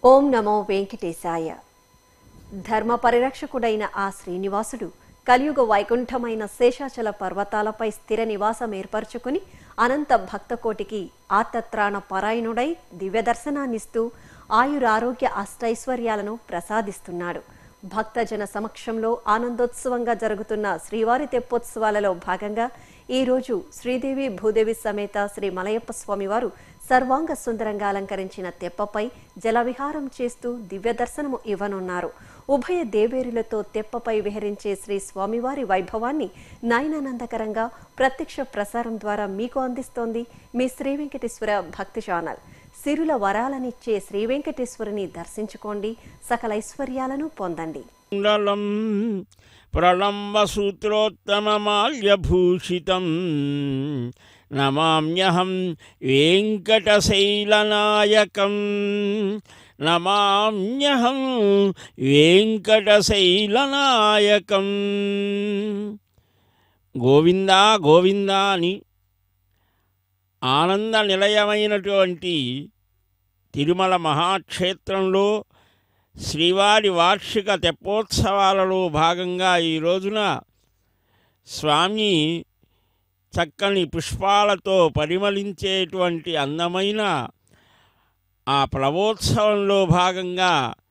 ఓం నమో వెంకటేశాయ ధర్మ పరిరక్షకుడైన ఆ శ్రీనివాసుడు కలియుగ వైకుంఠమైన శేషాచల పర్వతాలపై స్థిర నివాసం ఏర్పరచుకుని అనంత భక్తకోటికి ఆర్తత్రాణ పరాయణుడై దివ్య దర్శనాన్నిస్తూ ఆయురారోగ్య అష్టైశ్వర్యాలను ప్రసాదిస్తున్నాడు భక్తజన సమక్షంలో ఆనందోత్సవంగా జరుగుతున్న శ్రీవారి తెప్పోత్సవాలలో భాగంగా ఈ రోజు శ్రీదేవి భూదేవి సమేత శ్రీ మలయప్ప స్వామివారు సర్వాంగ సుందరంగా అలంకరించిన తెప్పపై జలవిహారం చేస్తూ దివ్య దర్శనము ఇవ్వనున్నారు ఉభయ దేవేరులతో తెప్పపై విహరించే శ్రీ స్వామివారి వైభవాన్ని నయనానందకరంగా ప్రత్యక్ష ప్రసారం ద్వారా మీకు అందిస్తోంది మీ శ్రీ వెంకటేశ్వర భక్తి ఛానల్ సిరుల వరాలనిచ్చే శ్రీ వెంకటేశ్వరుని దర్శించుకోండి సకల ఐశ్వర్యాలను పొందండి మండలం ప్రళంబసూత్రోత్తమమాల్యభూషితం నమామ్యహం వెంకటశైలనాయకం నమామ్యహం వెంకటశైలనాయకం గోవిందా గోవిందా అని ఆనంద నిలయమైనటువంటి తిరుమల మహాక్షేత్రంలో శ్రీవారి వార్షిక తెప్పోత్సవాలలో భాగంగా ఈ రోజున స్వామి చక్కని పుష్పాలతో పరిమళించేటువంటి అందమైన ఆ ప్లవోత్సవంలో భాగంగా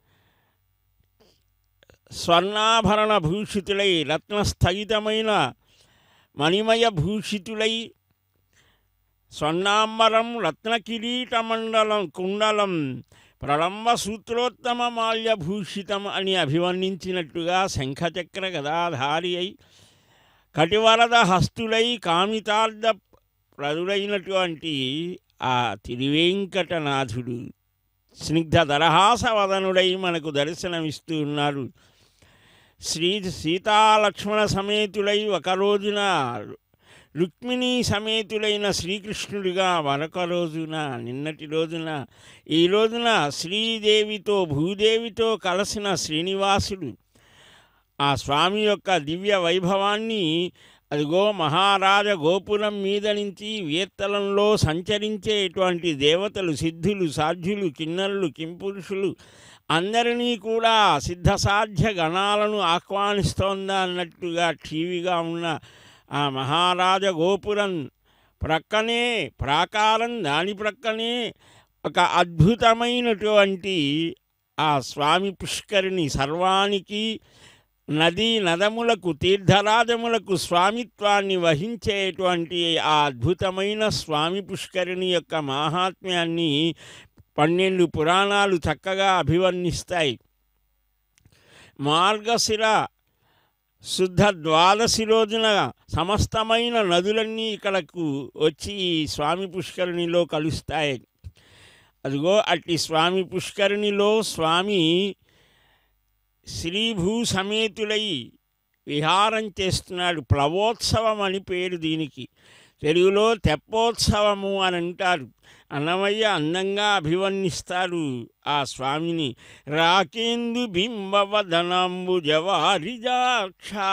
స్వర్ణాభరణ భూషితులై రత్నస్థగితమైన మణిమయ భూషితులై స్వర్ణాంబరం రత్నకిరీటమండలం కుండలం ప్రళంబ సూత్రోత్తమ మాల్యభూషితం అని అభివర్ణించినట్టుగా శంఖచక్ర గదాధారి అయి కటివరద హస్తులై కామితార్థ ప్రదుడైనటువంటి ఆ తిరువేంకటనాథుడు స్నిగ్ధ దరహాసవదనుడై మనకు దర్శనమిస్తూ ఉన్నారు శ్రీ సీతాలక్ష్మణ సమేతులై ఒక రోజున రుక్మిణీ సమేతులైన శ్రీకృష్ణుడిగా మరొక రోజున నిన్నటి రోజున ఈ రోజున శ్రీదేవితో భూదేవితో కలిసిన శ్రీనివాసుడు ఆ స్వామి యొక్క దివ్య వైభవాన్ని అదిగో మహారాజ గోపురం మీద నుంచి వీర్తలంలో సంచరించేటువంటి దేవతలు సిద్ధులు సాధ్యులు కిన్నరులు కింపురుషులు అందరినీ కూడా సిద్ధసాధ్య గణాలను ఆహ్వానిస్తోందా అన్నట్టుగా టీవీగా ఉన్న ఆ మహారాజ గోపురం ప్రక్కనే ప్రాకారం దాని ప్రక్కనే ఒక అద్భుతమైనటువంటి ఆ స్వామి పుష్కరిణి సర్వానికి నదీ నదములకు తీర్థరాజములకు స్వామిత్వాన్ని వహించేటువంటి ఆ అద్భుతమైన స్వామి పుష్కరిణి యొక్క మాహాత్మ్యాన్ని పన్నెండు పురాణాలు చక్కగా అభివర్ణిస్తాయి మార్గశిర శుద్ధ ద్వాదశి రోజున సమస్తమైన నదులన్నీ ఇక్కడకు వచ్చి ఈ స్వామి పుష్కరిణిలో కలుస్తాయి అదిగో అట్టి స్వామి పుష్కరిణిలో స్వామి శ్రీభూ సమేతులై విహారం చేస్తున్నాడు ప్లవోత్సవం అని పేరు దీనికి తెలుగులో తెప్పోత్సవము అని అంటారు అన్నమయ్య అందంగా అభివర్ణిస్తారు ఆ స్వామిని రాకేందు బింబవదనంబు జవారిజాక్షా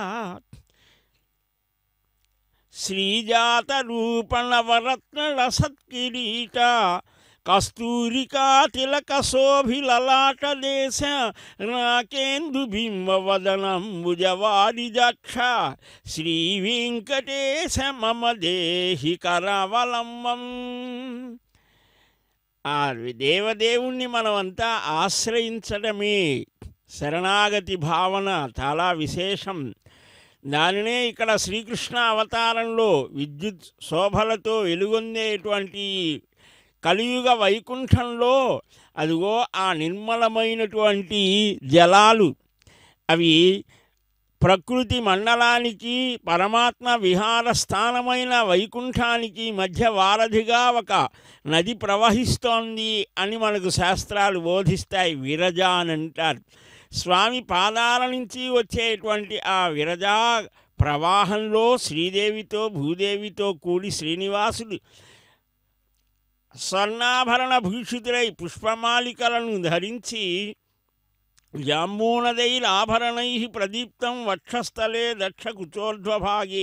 శ్రీజాత రూపణవరత్నల సత్కిరీట కస్తూరికా తిలక శోభిలలాట దేశ నాకేందు బింబవదనంబుజవారిజక్ష శ్రీ వెంకటేశ మమ దేహి కరవలంబం ఆ దేవదేవుణ్ణి మనమంతా ఆశ్రయించడమే శరణాగతి భావన చాలా విశేషం దానినే ఇక్కడ శ్రీకృష్ణ అవతారంలో విద్యుత్ శోభలతో వెలుగొందేటువంటి కలియుగ వైకుంఠంలో అదిగో ఆ నిర్మలమైనటువంటి జలాలు అవి ప్రకృతి మండలానికి పరమాత్మ విహార స్థానమైన వైకుంఠానికి మధ్య వారధిగా ఒక నది ప్రవహిస్తోంది అని మనకు శాస్త్రాలు బోధిస్తాయి విరజ అని అంటారు స్వామి పాదాల నుంచి వచ్చేటువంటి ఆ విరజా ప్రవాహంలో శ్రీదేవితో భూదేవితో కూడి శ్రీనివాసుడు స్వర్ణాభరణ భూషితులై పుష్పమాలికలను ధరించి జాంబూనదైరాభరణై ప్రదీప్తం వక్షస్థలే దక్షకుచోర్ధ్వభాగే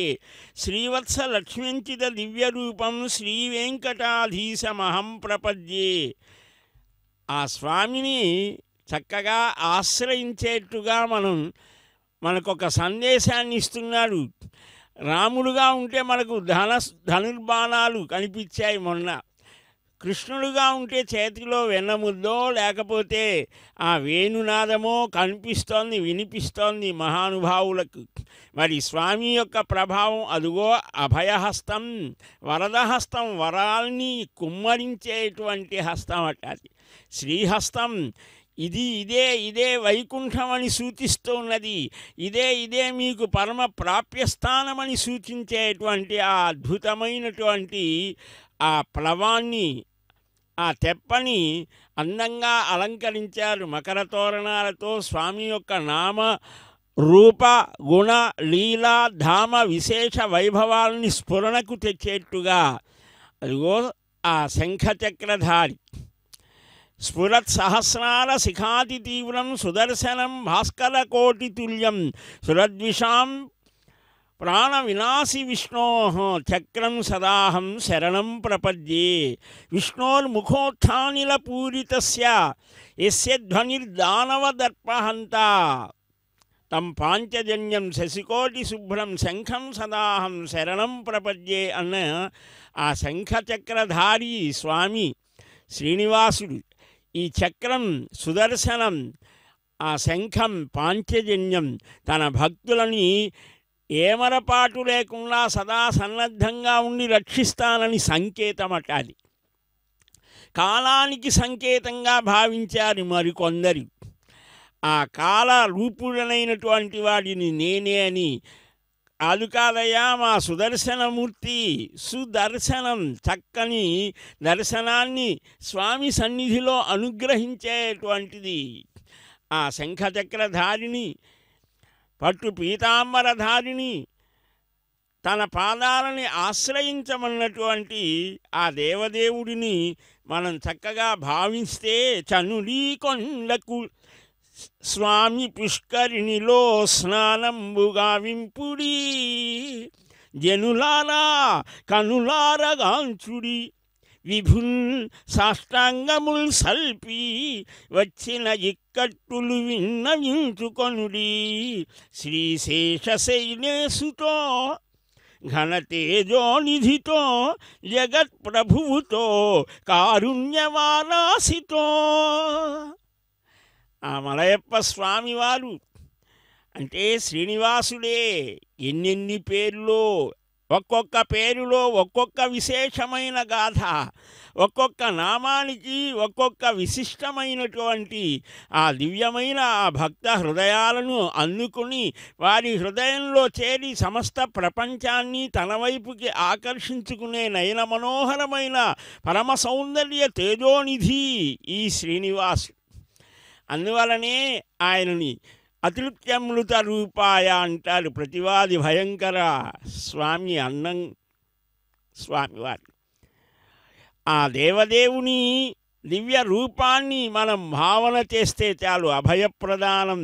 శ్రీవత్సలక్ష్మ్యంచిత దివ్యరూపం శ్రీవేంకటాధీశమహం ప్రపద్యే ఆ స్వామిని చక్కగా ఆశ్రయించేట్టుగా మనం మనకొక సందేశాన్ని ఇస్తున్నాడు రాముడుగా ఉంటే మనకు ధన ధనుర్బాణాలు కనిపించాయి మొన్న కృష్ణుడుగా ఉంటే చేతిలో వెన్నముద్దో లేకపోతే ఆ వేణునాదమో కనిపిస్తోంది వినిపిస్తోంది మహానుభావులకు మరి స్వామి యొక్క ప్రభావం అదుగో అభయహస్తం వరదహస్తం వరాల్ని కుమ్మరించేటువంటి హస్తం అట అది శ్రీహస్తం ఇది ఇదే ఇదే వైకుంఠం అని సూచిస్తూ ఉన్నది ఇదే ఇదే మీకు పరమ ప్రాప్యస్థానమని సూచించేటువంటి ఆ అద్భుతమైనటువంటి ఆ ప్లవాన్ని ఆ తెప్పని అందంగా అలంకరించారు మకర తోరణాలతో స్వామి యొక్క నామ రూప గుణ లీలా ధామ విశేష వైభవాల్ని స్ఫురణకు తెచ్చేట్టుగా అదిగో ఆ శంఖచక్రధారి స్ఫురత్ సహస్రాల శిఖాతి తీవ్రం సుదర్శనం భాస్కర కోటి తుల్యం సురద్విషాం ప్రాణ వినాశి విష్ణో చక్రం సదాహం శరణం ప్రపద్యే విష్ణోర్ముఖోత్థానిలపూరితస్య యస్య ధ్వనిర్దానవదర్పహంత తం పాంచజన్యం శశికోటి శుభ్రం శంఖం సదాహం శరణం ప్రపద్యే అన్న ఆ శంఖచక్రధారి స్వామి శ్రీనివాసుడు ఈ చక్రం సుదర్శనం ఆ శంఖం పాంచజన్యం తన భక్తులని ఏమరపాటు లేకుండా సదా సన్నద్ధంగా ఉండి రక్షిస్తానని సంకేతమట అది కాలానికి సంకేతంగా భావించారు మరికొందరు ఆ కాల రూపుడనైనటువంటి వాడిని నేనే అని కాదు కాదయ్యా మా సుదర్శనమూర్తి సుదర్శనం చక్కని దర్శనాన్ని స్వామి సన్నిధిలో అనుగ్రహించేటువంటిది ఆ శంఖచక్రధారిని పట్టు పీతాంబరధారిని తన పాదాలని ఆశ్రయించమన్నటువంటి ఆ దేవదేవుడిని మనం చక్కగా భావిస్తే చనుడీ కొండకు స్వామి పుష్కరిణిలో స్నానంబుగా వింపుడి జనులారా కనులారగాంచుడి విభుల్ సాష్టాంగముల్ సల్పి వచ్చిన ఇక్కట్టులు విన్నవించుకొనుడి శ్రీశేషశైలేసుతో ఘనతేజోనిధితో జగత్ప్రభువుతో కారుణ్యవారాసితో ఆ మలయప్ప స్వామివారు అంటే శ్రీనివాసుడే ఎన్నెన్ని పేర్లో ఒక్కొక్క పేరులో ఒక్కొక్క విశేషమైన గాథ ఒక్కొక్క నామానికి ఒక్కొక్క విశిష్టమైనటువంటి ఆ దివ్యమైన ఆ భక్త హృదయాలను అందుకుని వారి హృదయంలో చేరి సమస్త ప్రపంచాన్ని తన వైపుకి ఆకర్షించుకునే నయన మనోహరమైన పరమ సౌందర్య తేజోనిధి ఈ శ్రీనివాసు అందువలనే ఆయనని అతృప్త్యమృత రూపాయ అంటారు ప్రతివాది భయంకర స్వామి అన్నం స్వామివారు ఆ దేవదేవుని దివ్య రూపాన్ని మనం భావన చేస్తే చాలు అభయప్రదానం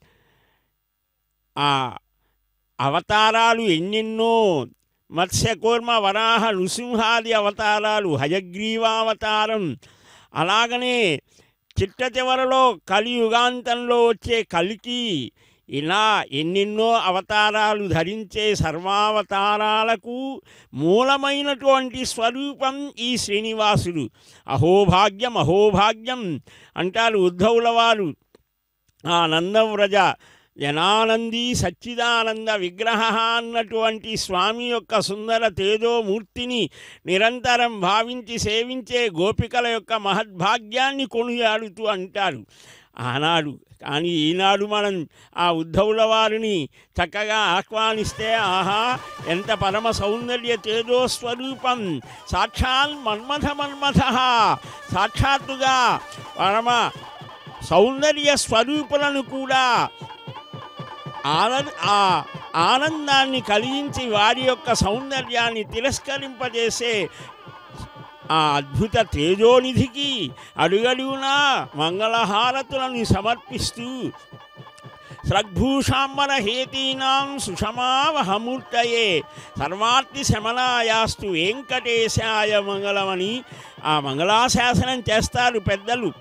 ఆ అవతారాలు ఎన్నెన్నో మత్స్యకూర్మ వరాహ నృసింహాది అవతారాలు హయగ్రీవావతారం అలాగనే చిట్ట చివరలో కలియుగాంతంలో వచ్చే కలికి ఇలా ఎన్నెన్నో అవతారాలు ధరించే సర్వావతారాలకు మూలమైనటువంటి స్వరూపం ఈ శ్రీనివాసుడు అహోభాగ్యం అహోభాగ్యం అంటారు ఉద్ధవుల వారు ఆ నందవ్రజ జనానంది సచ్చిదానంద విగ్రహ అన్నటువంటి స్వామి యొక్క సుందర తేజోమూర్తిని నిరంతరం భావించి సేవించే గోపికల యొక్క మహద్భాగ్యాన్ని కొనియాడుతూ అంటారు ఆనాడు కానీ ఈనాడు మనం ఆ ఉద్ధవుల వారిని చక్కగా ఆహ్వానిస్తే ఆహా ఎంత పరమ సౌందర్య తేజో స్వరూపం సాక్షాత్ మన్మథ మన్మథ సాక్షాత్తుగా పరమ సౌందర్య స్వరూపులను కూడా ఆనంద ఆ ఆనందాన్ని కలిగించి వారి యొక్క సౌందర్యాన్ని తిరస్కరింపజేసే ఆ అద్భుత తేజోనిధికి అడుగడుగునా మంగళహారతులను సమర్పిస్తూ సద్భూషాంబర హేతీనాం సుషమావహమూర్తయే సర్వార్తి శమనాయాస్తు వెంకటేశాయ మంగళమని ఆ మంగళాశాసనం చేస్తారు పెద్దలు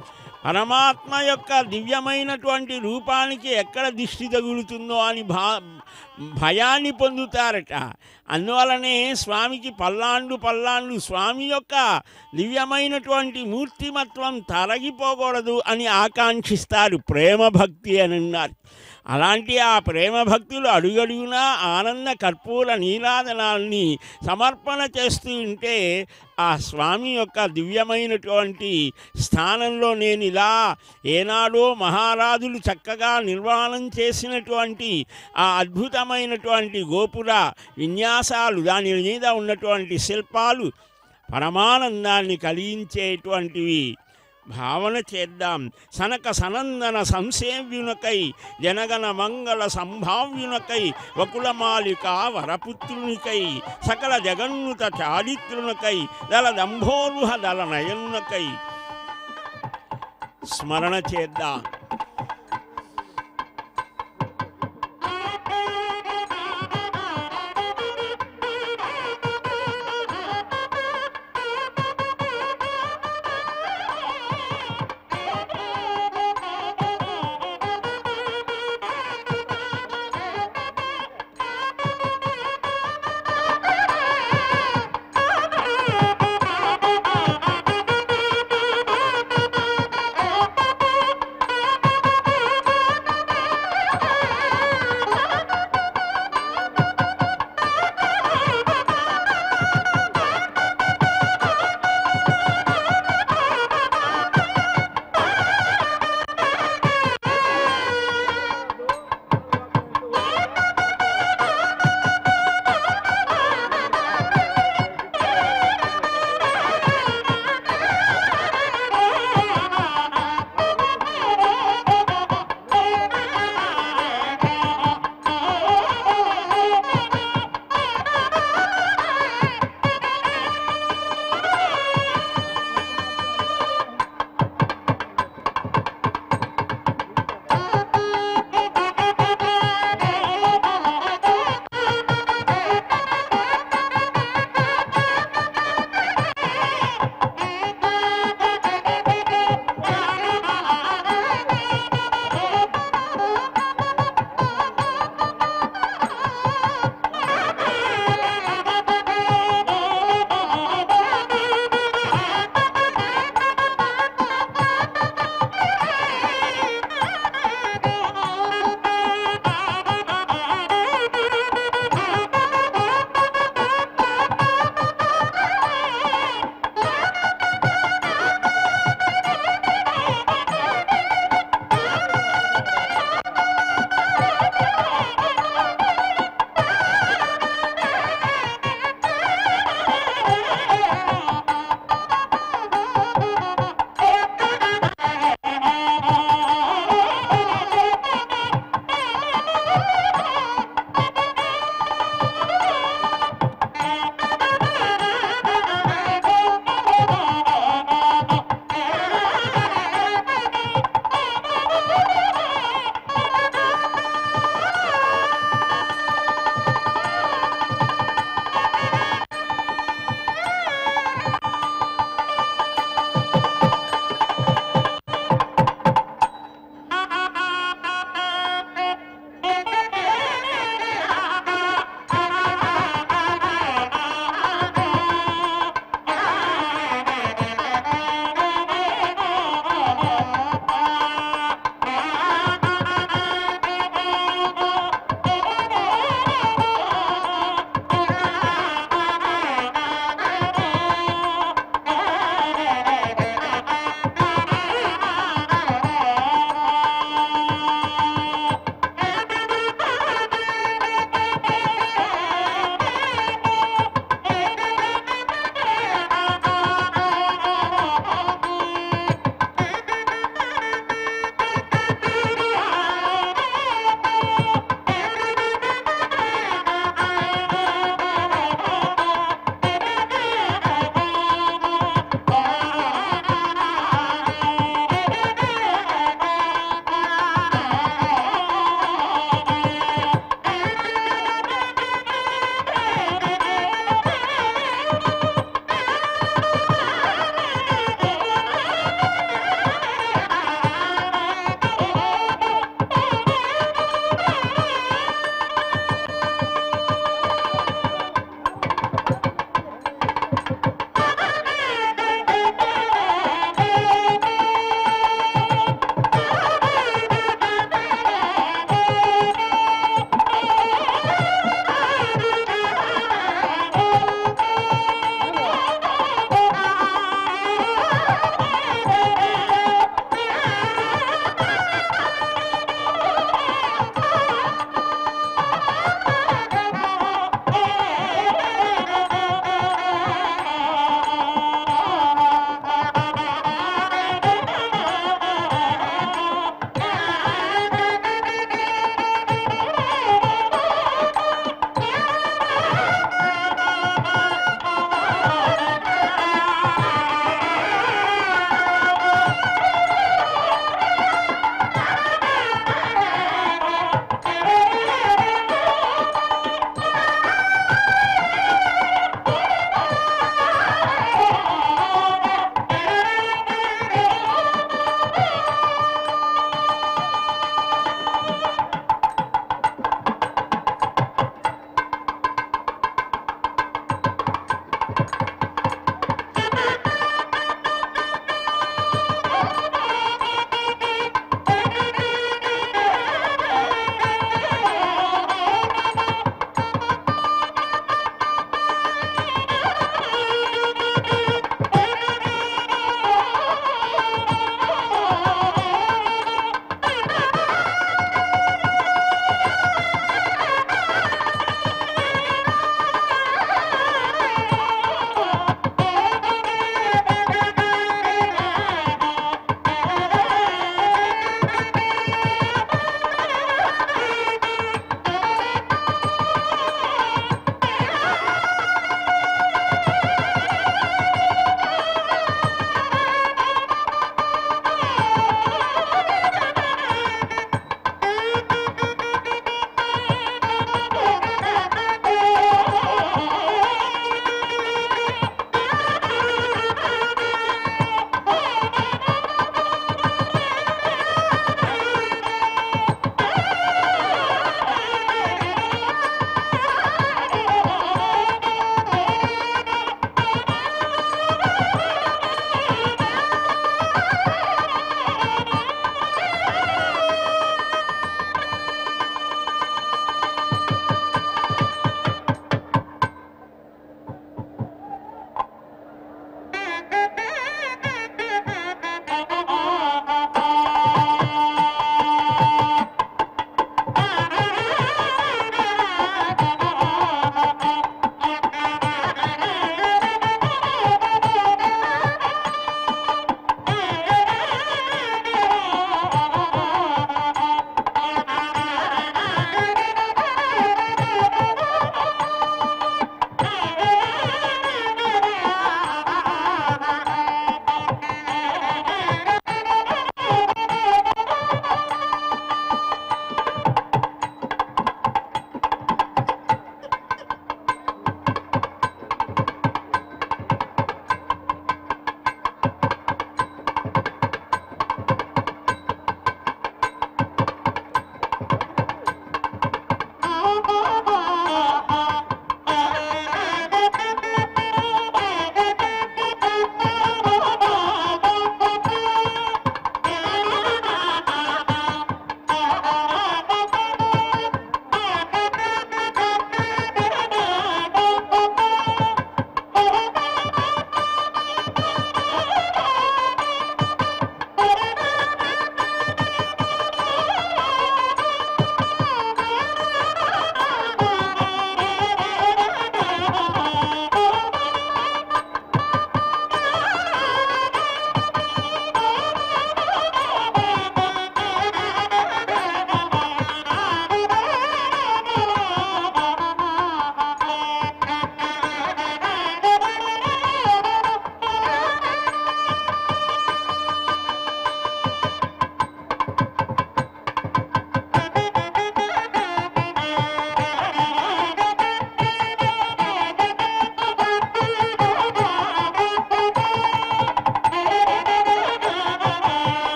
పరమాత్మ యొక్క దివ్యమైనటువంటి రూపానికి ఎక్కడ దిష్టి తగులుతుందో అని భా భయాన్ని పొందుతారట అందువలనే స్వామికి పల్లాండు పల్లాండు స్వామి యొక్క దివ్యమైనటువంటి మూర్తిమత్వం తరగిపోకూడదు అని ఆకాంక్షిస్తారు ప్రేమ భక్తి అని అన్నారు అలాంటి ఆ ప్రేమ భక్తులు అడుగడుగునా ఆనంద కర్పూర నీరాదనాల్ని సమర్పణ చేస్తూ ఉంటే ఆ స్వామి యొక్క దివ్యమైనటువంటి స్థానంలో నేను ఇలా ఏనాడో మహారాజులు చక్కగా నిర్మాణం చేసినటువంటి ఆ అద్భుతమైనటువంటి గోపుర విన్యాసాలు దాని మీద ఉన్నటువంటి శిల్పాలు పరమానందాన్ని కలిగించేటువంటివి భావన చేద్దాం సనక సనందన సంసేవ్యునకై జనగణ మంగళ సంభావ్యునకై వకులమాలిక వరపుత్రునికై సకల జగన్నుత చారిత్రునకై దళ దంభోరుహ దళ నయనునకై స్మరణ చేద్దాం Thank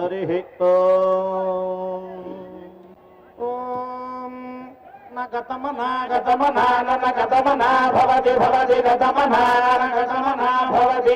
हरिः ॐ ॐ न गतमना गतमना न न गतमना भवति भवति गतमना न गतमना भवति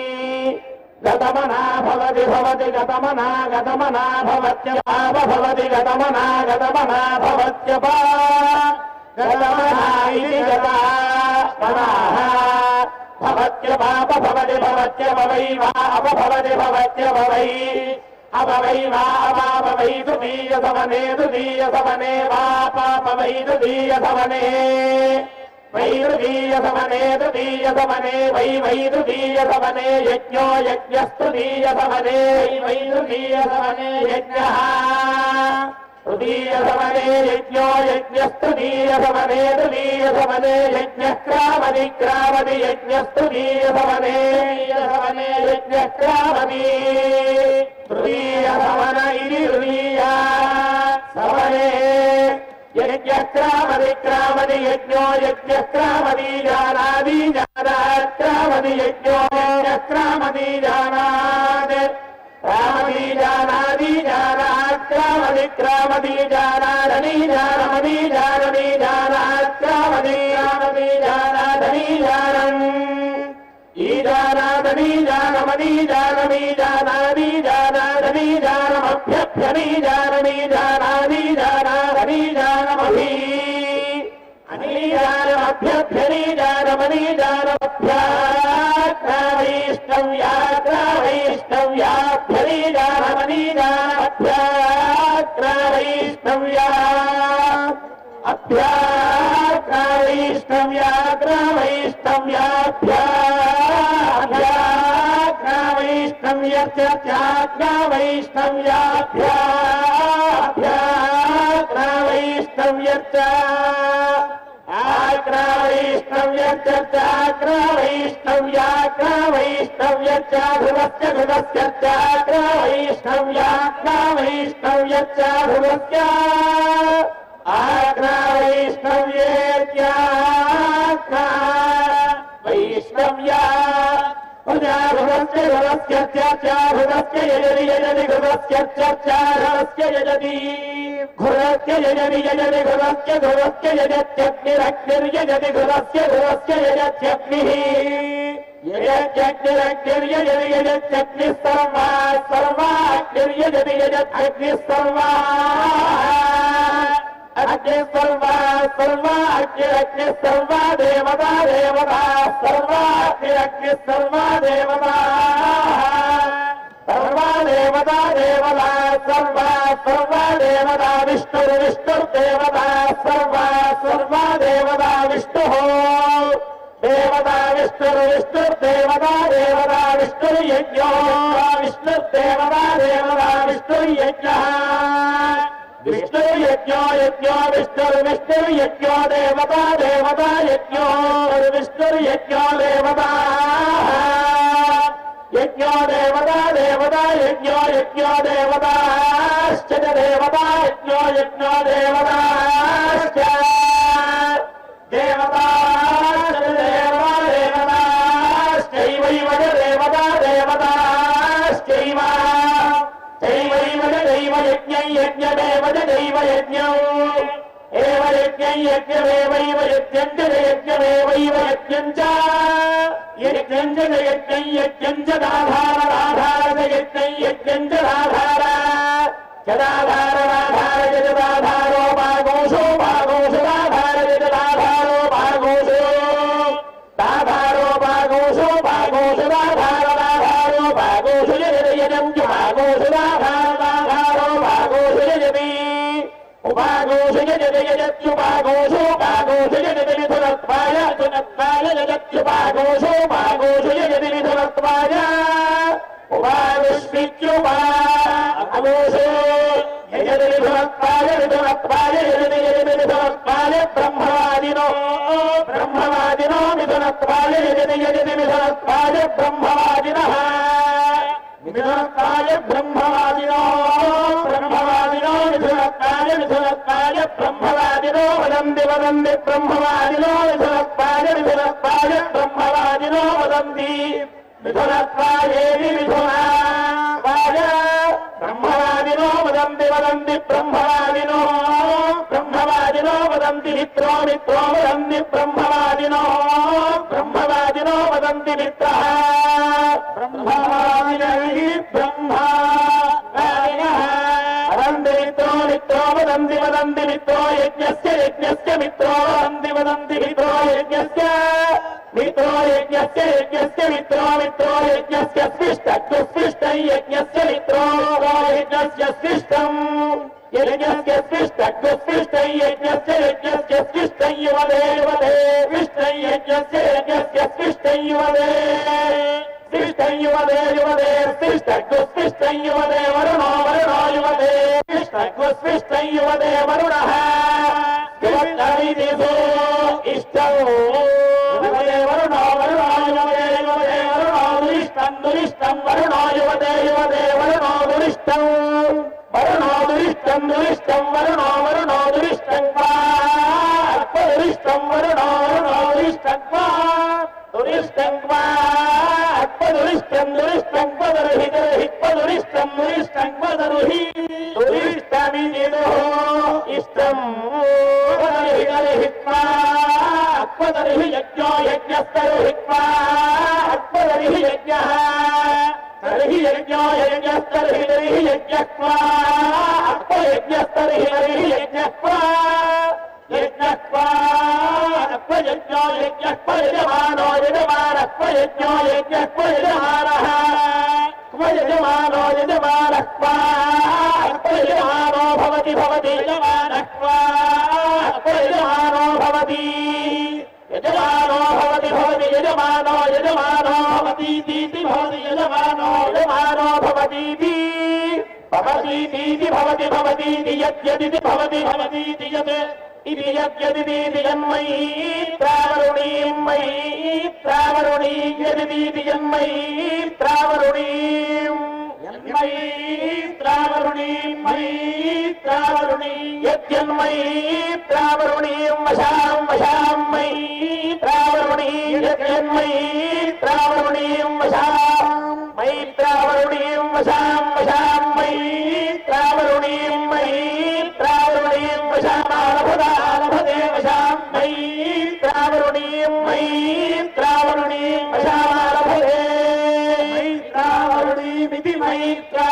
गतमना भवति भवति गतमना गतमना भवत्यपाप भवति गतमना गतमना भवत्यपा गतमना इति गता स्मराः भवत्यपाप भवति भवत्यपवै वा अपभवति भवत्यपवै अपवै वा अपापवै तुदीयसवने तुदीयसवने वा पापवै तुदीयसवने वै तृतीयसवने तृतीयसवने वै वै तृतीयसवने यज्ञो यज्ञस्तृतीयसवने वै वै तृतीयसवने यज्ञः तृतीयसवने यज्ञो यज्ञस्तृतीयसवने तृतीयसवने यज्ञः क्रामति क्रामति यज्ञस्तृतीयसवने सवने यज्ञः क्रामति तृतीयसवन इति तृतीया सवने यज्ञक्रामति क्रामति यज्ञो यज्ञक्रामति जानादि जानात् क्रामति यज्ञो यज्ञक्रामति जानात् क्रामति जानादि जानात् क्रामति क्रामति जानादनि जानमति जानमि जानात् क्रामति क्रामति जानादनि जानन् ఈజానాదని జానమని జానమి జానాది జానాదని జానమభ్యభ్యని జానమి జానాది జానాదని జానమభి అని జానమభ్యభ్యని జానమని జానమభ్యాగ్రావైష్ణవ్యాగ్రావైష్ణవ్యాభ్యని జానమని జానమభ్యాగ్రావైష్ణవ్యా वैष्णव्या वैष्णव्या प्रजाभुवस्य भवस्य चर्चाभुवस्य यजति यजति भुवस्य चर्चाधवस्य यजति घुरस्य यजति यजति घुवस्य घुवस्य यजत्यग्निरग्निर्यजति घुवस्य घुवस्य यजत्यग्निः यजत्यग्निरग्निर्यजति यजत्यग्निः सर्वा सर्वाग्निर्यजति यजत्यग्निः सर्वा अग्नि सर्वा सर्वा अग्नि अग्नि सर्वा देवता देवता सर्वा अग्नि अग्नि सर्वा देवता सर्वा देवता देवता सर्वा सर्वा देवता विष्णुर् विष्णुर्देवता सर्वा सर्वा देवता विष्णुः देवता विष्णुर् विष्णुर्देवता देवता विष्णुर्यज्ञो विष्णुर्देवता देवता विष्णुर्यज्ञः विष्णु यज्ञो यज्ञो विष्णुर्विष्णु यज्ञो देवता देवता यज्ञो विष्णुर्यज्ञो देवता यज्ञो देवता देवता यज्ञो यज्ञो देवताश्च च देवता यज्ञो यज्ञो देवताश्च देवताश्च देवा देवताश्चैवैव च देवता देवताश्चैव चैवैव च दैव यज्ञं यज्ञमेव च दैव यज्ञम् एव यज्ञं यज्ञमेवैव यज्ञं च यज्ञमेवैव यज्ञं च यज्ञं च यज्ञं यज्ञं च राधार राधार च यज्ञं यज्ञं च राधार यदाधार राधार यजदाधारो भागोषो भागोषु राधार यजदाधारो भागोषु राधारो भागोषु भागोषु राधार राधारो भागोषु यजति यजं च भागोषु राधार राधारो भागोषु यजति उपागोषु यजति यजत्युपागोषु पागोषु यजति मिथुनत्वाय सुनत्वाय यजत्युपागोषु पागोषु यजति मिथुनत्वाय उपागुष्मित्युपा अगोषु यजति मिथुनत्वाय मिथुनत्वाय यजति यजति मिथुनत्वाय ब्रह्मवादिनो ब्रह्मवादिनो मिथुनत्वाय यजति यजति मिथुनत्वाय ब्रह्मवादिनः मिथुनत्वाय ब्रह्मवादिनो ब्रह्मवादिनो मिथुनत्वाय मिथुनत्वाय ब्रह्मवादिनो वदन्ति वदन्ति ब्रह्मवादिनो मिथुनत्वाय मिथुनत्वाय ब्रह्मवादिनो वदन्ति मिथुनत्वायेति मिथुनाय వదంతి వదంతి బ్రహ్మవాదినో బ్రహ్మవాదినో వదంతి మిత్రో మిత్రో వదంతి బ్రహ్మవాదినో బ్రహ్మవాదినో వదంతి మిత్ర బ్రహ్మవాదినై బ్రహ్మ వదంతి మిత్రో మిత్రో వదంతి వదంతి మిత్రో యజ్ఞస్య యజ్ఞస్య మిత్రో వదంతి వదంతి మిత్రో యజ్ఞస్య మిత్రో యజ్ఞస్య యజ్ఞస్య మిత్రో మిత్రో యజ్ఞస్య స్పృష్టస్య స్పృష్టం యజ్ఞస్య మిత్రో యజ్ఞస్య స్పృష్టం యజ్ఞస్య స్పృష్టస్య స్పృష్టం యజ్ఞస్య యజ్ఞస్య స్పృష్టం యువదే యువదే స్పృష్టం యజ్ఞస్య యజ్ఞస్య స్పృష్టం యువదే స్పృష్టం యువదే యువదే స్పృష్టస్య స్పృష్టం యువదే వరుణో వరుణో యువదే స్పృష్టస్య స్పృష్టం యువదే వరుణః యువత్తమిదిదో ఇష్టం యువదే వరుణో వరుణో యువదే యువదే వరుణో దురిష్టం దురిష్టం వరుణో యువదే యువదే వరుణో దురిష్టం వరుణో దురిష్టం దురిష్టం వరుణో వరుణో దురిష్టం వా దురిష్టం వరుణో వరుణో దురిష్టం వా దురిష్టం వా దురిష్టం దురిష్టం పదరుహి దరుహి పదురిష్టం దురిష్టం పదరుహి దురిష్టమిదిదో ఇష్టం పదరుహి దరుహి వా పదరుహి యజ్ఞో యజ్ఞస్తరుహి వా పదరుహి యజ్ఞః तर्हि यज्ञाय यज्ञस्तर्हि तर्हि यज्ञक्वा यज्ञस्तर्हि तर्हि यज्ञक्वा यज्ञक्वा यज्ञो यज्ञक्व यजमानो यजमानक्व यज्ञो यज्ञक्व यजमानः क्व यजमानो यजमानक्वा क्व यजमानो भवति भवति यजमानक्वा क्व यजमानो भवति यजमानो भवति भवति यजमानो यजमानो भवतीति भवति यजमानो यजमानो भवतीति भवतीति भवति भवतीति यद्यदिति भवति भवतीति यत् इति यद्यदिति यन्मयी प्रावरुणीं मयी प्रावरुणी यदिति यन्मयी प्रावरुणीं यन्मयी प्रावरुणीं मयी प्रावरुणी यद्यन्मयी प्रावरुणीं वशां वशां मयी प्रावरुणी यद्यन्मयी प्रावरुणीं वशां मयि प्रावरुणीं वशां वशां मयि प्रावरुणीं मयि प्रावरुणीं वशामालभदालभदे वशां मयि प्रावरुणीं मयि प्रावरुणीं वशामालभदे मयि प्रावरुणीमिति मयि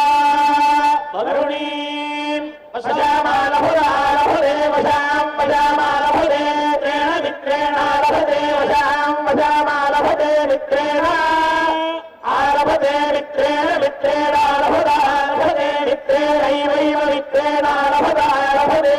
प्रावरुणीं वशामालभदालभदे वशां वशामालभदे त्रेण मित्रेणालभदे वशां वशामालभदे मित्रेण आरभते मित्रेण मित्रेणारभदारभते मित्रेणैवैव मित्रेणारभदारभते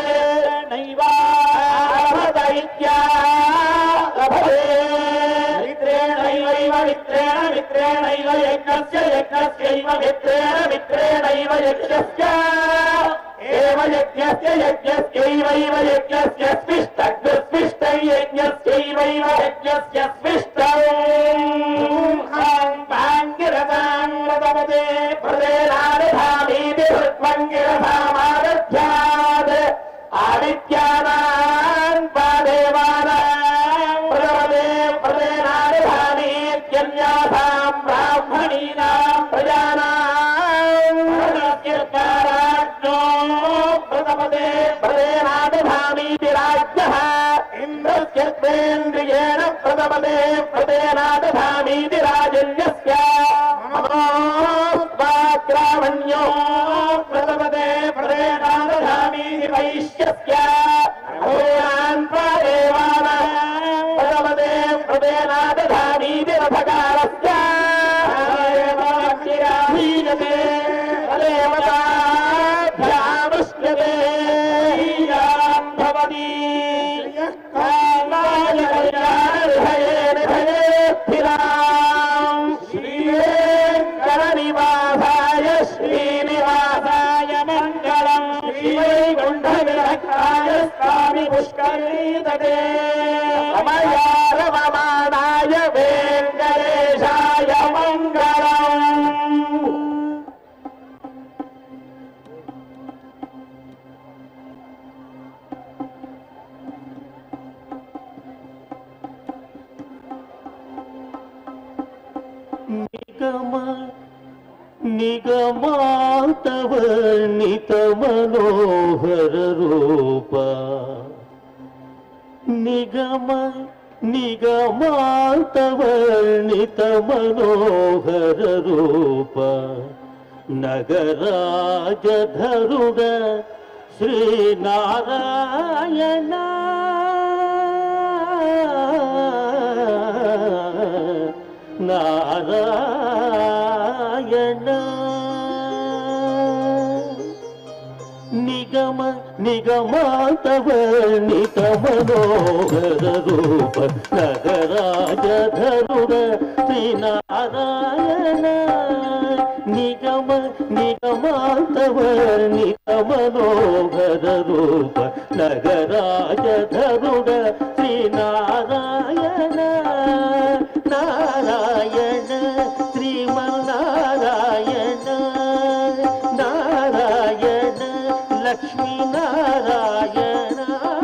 नैवारभत इत्यारभते मित्रेणैवैव मित्रेण मित्रेणैव यज्ञस्य यज्ञस्यैव मित्रेण मित्रेणैव यज्ञस्य एव यज्ञस्य यज्ञस्यैवैव यज्ञस्य स्पिष्टग्स्पिष्टै यज्ञस्यैवैव यज्ञस्य स्पिष्टम् पाङ्गिरसाङ्गतपदे प्रदेनानुधामीति हृत्वङ्गिरसामारभ्यात् आदित्यानान् पादेवानाम् प्रदपदे प्रदेनानुधामीत्यन्यासाम् ब्राह्मणीनाम् प्रजानाम् राज्ञो प्रदपदे प्रदेनानुधामीति राज्ञः इन्द्रस्य त्वेन्द्रियेण प्रदपदे प्रदेनादधामीति राजन्यस्य ममोऽस्माग्रामण्यो प्रदपदे प्रदेनादधामीति वैश्यस्य भूयान् प्रदेवानाम् प्रदपदे प्रदेनादधामीति रथकारस्य ीयते तदेवताभ्यामुष्यते ीयान् भवति श्रीवेङ्करनिवासाय श्रीनिवासाय मङ्गलम् श्रीवैकुण्ठविरक्ताय स्वामि पुष्करीतटे रमयारममाणाय वेङ्कटेशाय मङ्गलम् నిగమ నిగమాంతవర్ణిత మనోహర రూప నిగమ నిగమాంతవర్ణిత మనోహర రూప నగరాజధరుడ శ్రీనారాయణ నారాయణ నిగమ నిగమాంతవర్ణిత మనోహర రూప నగరాజధరుడ శ్రీనారాయణ నిగమ నిగమాంతవర్ణిత మనోహర రూప నగరాజధరుడ శ్రీనారాయణ నారాయణ శ్రీమన్నారాయణ నారాయణ లక్ష్మీ నారాయణ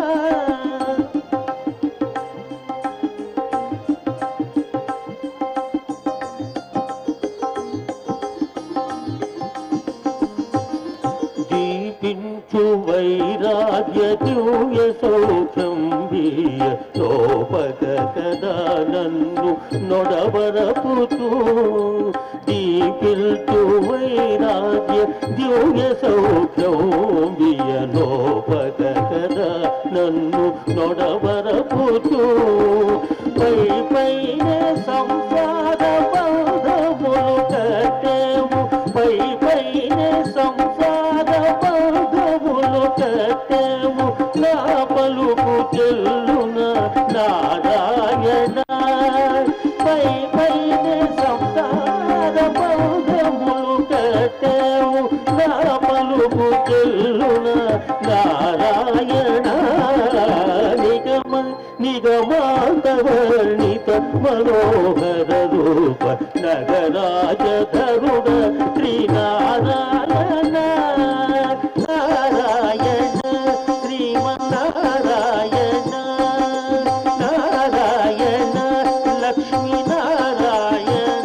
దీపించు వైరాగ్య దివ్య సౌఖ్యం వీయ లోపక కదా నన్ను నొడబరపుతూ దీపిల్చు వైరాగ్య దివ్య సౌఖ్యం వీయ లోపక కదా నన్ను నొడబరపుతూ పై పైన సంసార బంధములు కట్టేము పై పైన సంసార బంధములు కట్టేము నా పలుకు చెల్లున నారాయణ పై పైన సంసార బంధములు కట్టేము నా పలుకు చెల్లున నారాయణ నిగమ నిగమాంతవర్ణిత మనోహర రూప నగరాజధరుడ శ్రీనారాయణ నారాయణ శ్రీమన్నారాయణ నారాయణ లక్ష్మీ నారాయణ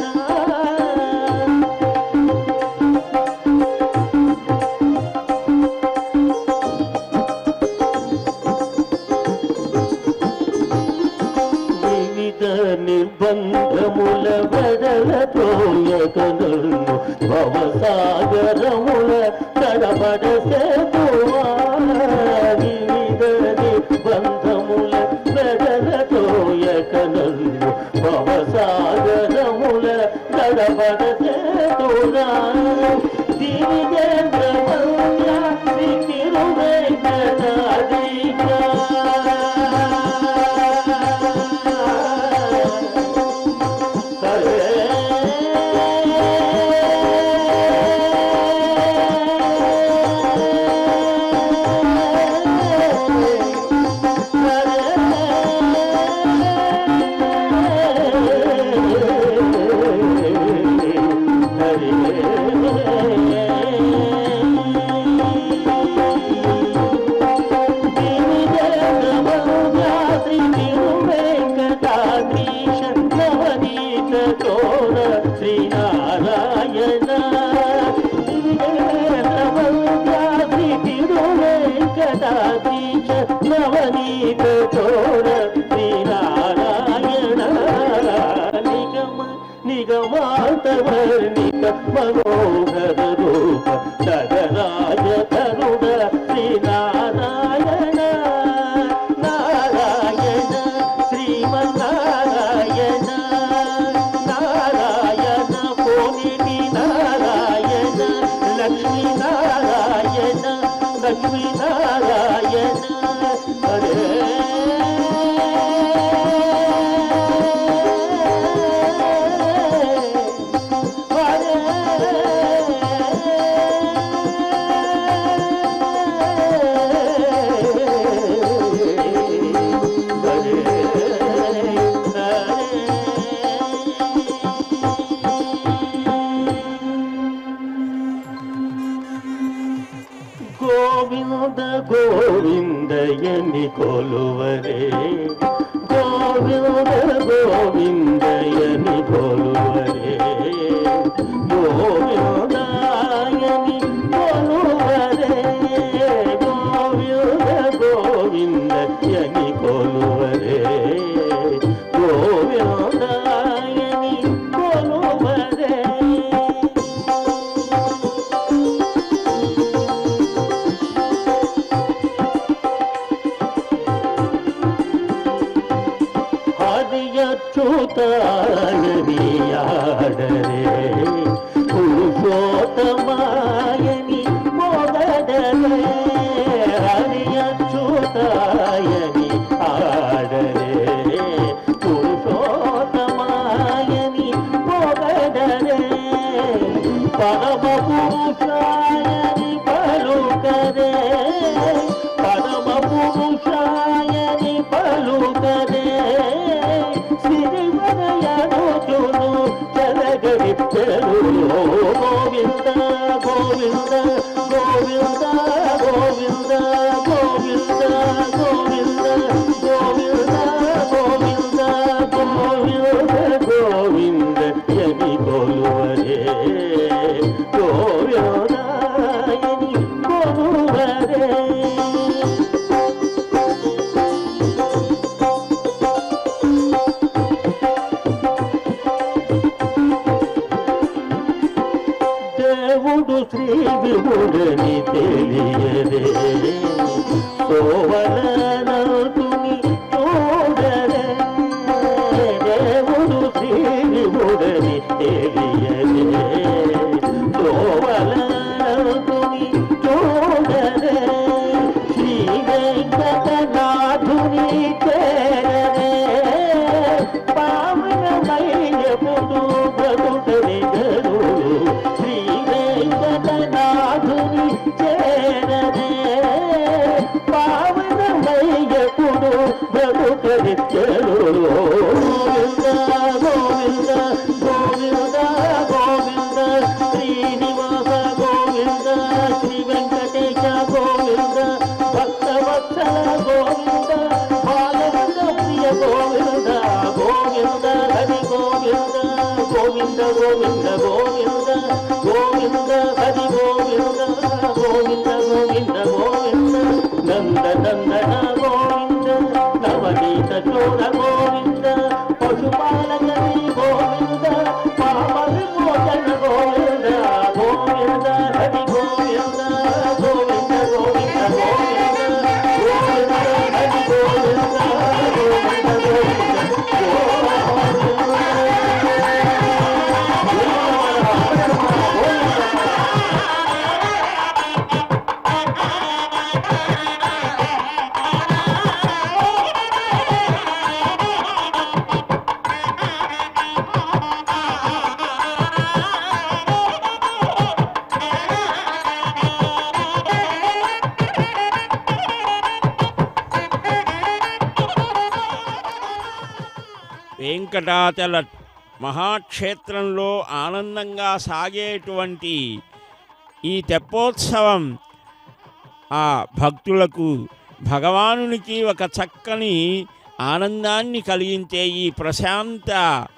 వివిధ నిర్బంధముల బదల తోయకనన్ను భవసాగరముల తడబడ సేతువా వివిధ నిర్బంధముల బదల తోయకనన్ను భవసాగరముల తడబడ సేతురా దివిజేంద్ర మౌల్య శ్రీ శ్రీనారాయణ నవనీత చోర శ్రీనారాయణ నిగమ నిగమాంతవర్ణిత మనోహర రూప సగరాజ తరుణ శ్రీనారాయణ నారాయణ శ్రీమన్నారాయణ నారాయణ పోనిటి నారాయణ లక్ష్మీ నారాయణ లక్ష్మీ నారాయణ హరే గోవింద గోవిందయని కొలువరే గోవింద గోవిందయని కొలువరే గోవింద అచ్యుతాయని ఆడరే పురుషోత్తమాయని మొదడరే హరి అచ్యుతాయని ఆడరే పురుషోత్తమాయని మొదడరే పరమ పురుషాయని పలుకరే పరమ పురుషాయని పలుకరే సిరివరయనుచును జలగడిప్పెరు గోవింద గోవింద గోవింద గోవింద గోవింద గోవింద గోవింద గోవింద గోవింద గోవింద యని కొలువరే గోవిందాయని కొలువరే దేవుడు శ్రీ విభుడని తెలియదే సోవలనతుని చూడరే దేవుడు శ్రీ విభుడని తెలియదే సోవలనతుని చూడరే శ్రీ వెంకటనాథుని చేరరే పావనమయ్యపుడు బ్రతుకని గరుడు శ్రీ వెంకటనాథుని చేరరే పావనమయ్యపుడు బ్రతుకని గరుడు గోవింద గోవింద గోవింద గోవింద శ్రీనివాస గోవింద శ్రీ వెంకటేశ గోవింద భక్తవత్సల గోవింద బాలవంద ప్రియ గోవింద గోవింద హరి గోవింద గోవింద గోవింద గోవింద గోవింద హరి గోవింద గోవింద గోవింద గోవింద నంద నందన గోవింద నవనీత చోర గోవింద పశుపాలకరి గోవింద పాప విమోచన గోవింద గోవింద హరి గోవింద గోవింద గోవింద గోవింద గోవింద హరి గోవింద గోవింద గోవింద వెంకటాచల మహాక్షేత్రంలో ఆనందంగా సాగేటువంటి ఈ తెప్పోత్సవం ఆ భక్తులకు భగవానునికి ఒక చక్కని ఆనందాన్ని కలిగించే ఈ ప్రశాంత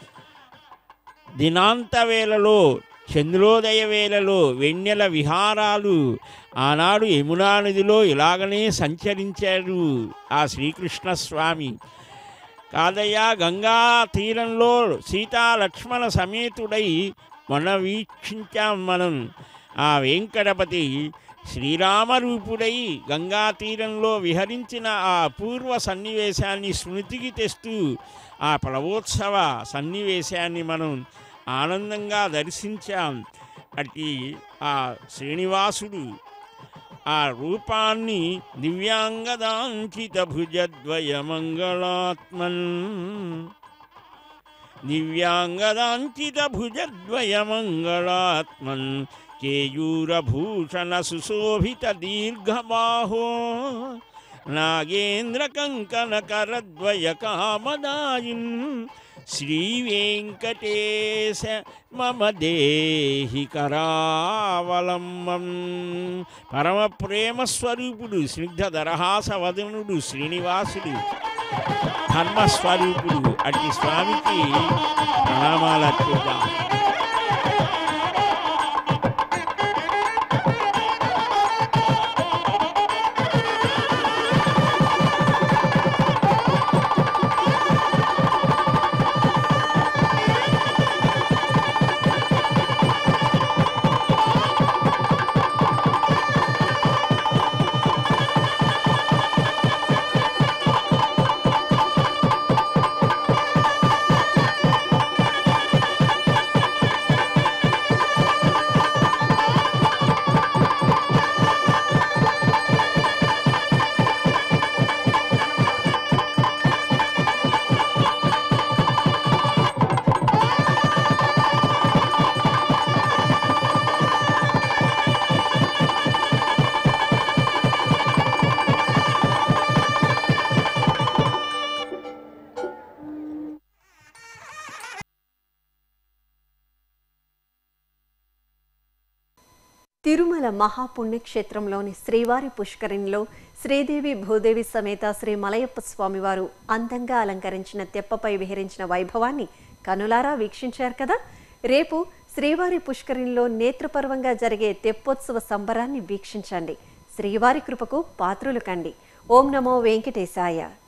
దినాంత వేళలో చంద్రోదయ వేళలో వెన్నెల విహారాలు ఆనాడు యమునా నదిలో ఇలాగనే సంచరించారు ఆ శ్రీకృష్ణ స్వామి కాదయ్యా గంగా తీరంలో సీతా లక్ష్మణ సమేతుడై మన వీక్షించాం మనం ఆ వెంకటపతి శ్రీరామరూపుడై గంగా తీరంలో విహరించిన ఆ అపూర్వ సన్నివేశాన్ని స్మృతికి తెస్తూ ఆ ప్లవోత్సవ సన్నివేశాన్ని మనం ఆనందంగా దర్శించాం అట్టి ఆ శ్రీనివాసుడు ఆ రూపాన్ని దివ్యాంగదాంకిత భుజద్వయ మంగళాత్మన్ దివ్యాంగదాంకిత భుజద్వయ మంగళాత్మన్ కేయూరభూషణ సుశోభిత దీర్ఘబాహో నాగేంద్ర కంకణ కరద్వయ కామదాయిన్ శ్రీ వెంకటేశ మమ దేహి కరావలంబం పరమ ప్రేమ స్వరూపుడు స్నిగ్ధ దరహాస వదనుడు శ్రీనివాసుడు ధర్మస్వరూపుడు అట్టి స్వామికి ప్రణామాలు అర్పిద్దాం తిరుమల మహాపుణ్యక్షేత్రంలోని శ్రీవారి పుష్కరిణిలో శ్రీదేవి భూదేవి సమేత శ్రీ మలయప్ప స్వామివారు అందంగా అలంకరించిన తెప్పపై విహరించిన వైభవాన్ని కనులారా వీక్షించారు కదా రేపు శ్రీవారి పుష్కరిణిలో నేత్రపర్వంగా జరిగే తెప్పోత్సవ సంబరాన్ని వీక్షించండి శ్రీవారి కృపకు పాత్రులు కండి ఓం నమో వెంకటేశాయ